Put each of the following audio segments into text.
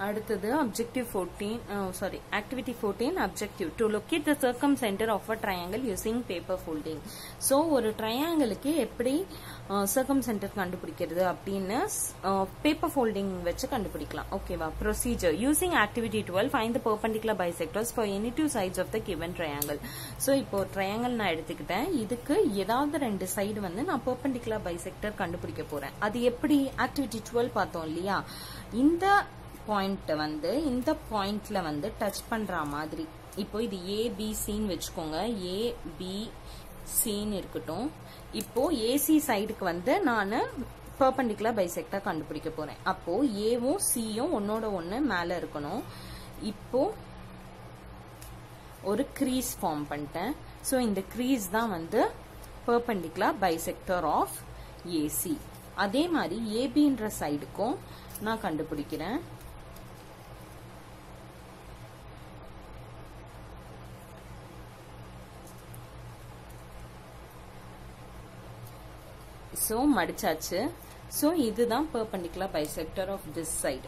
அடுத்தது objective fourteen sorry activity fourteen objective to locate the circumcentre of a triangle using paper folding so ஒரு ட்ரையாங்கிளுக்கு எப்படி சர்க்கம் centre கண்டுபிடிக்கிறது அப்படின்னு paper folding வச்சு கண்டுபிடிக்கலாம் ஓகேவா procedure using activity twelve find the perpendicular bisectors for any two sides of the given triangle so இப்போ triangle நான் எடுத்துக்கிட்டேன் இதுக்கு ஏதாவது ரெண்டு சைடு வந்து நான் பர்பண்டிகுலர் பைசெக்டர் கண்டுபிடிக்க போறேன் அது எப்படி ஆக்டிவிட்டி டுவெல் பார்த்தோம் இல்லையா இந்த பாயிண்ட் வந்து இந்த பாயிண்ட்ல வந்து டச் பண்ற மாதிரி இப்போ இது ஏ பி சின்னு வச்சுக்கோங்க ஏ பி சின்னு இருக்கட்டும் இப்போ ஏசி சைடுக்கு வந்து நான் பர்பண்டிகுலர் பைசெக்டர் கண்டுபிடிக்க போறேன் அப்போ ஏவும் சியும் ஒன்னோட ஒன்னு மேல இருக்கணும் இப்போ ஒரு க்ரீஸ் ஃபார்ம் பண்ணிட்டேன் ஸோ இந்த க்ரீஸ் தான் வந்து பர்பண்டிகுலர் பைசெக்டர் ஆஃப் ஏசி அதே மாதிரி ஏபின்ற சைடுக்கும் நான் கண்டுபிடிக்கிறேன் ஸோ மடிச்சாச்சு ஸோ இதுதான் perpendicular bisector of this side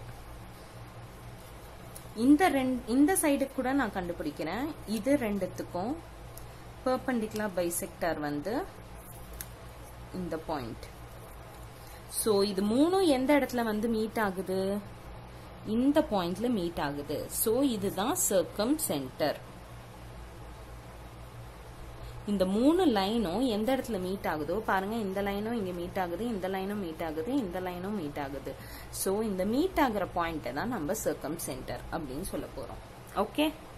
இந்த ரெண்டு இந்த சைடுக்கு கூட நான் கண்டுபிடிக்கிறேன் இது ரெண்டுத்துக்கும் பர்பண்டிகுலர் பைசெக்டர் வந்து இந்த பாயிண்ட் ஸோ இது மூணும் எந்த இடத்துல வந்து மீட் ஆகுது இந்த பாயிண்ட்ல மீட் ஆகுது ஸோ இதுதான் சர்க்கம் சென்டர் இந்த மூணு லைனும் எந்த இடத்துல மீட் ஆகுதோ பாருங்க இந்த லைனும் இங்க மீட் ஆகுது இந்த லைனும் மீட் ஆகுது இந்த லைனும் மீட் ஆகுது ஸோ இந்த மீட் ஆகுற பாயிண்ட்டை தான் நம்ம சர்க்கம் சென்டர் அப்படின்னு சொல்ல போறோம் ஓகே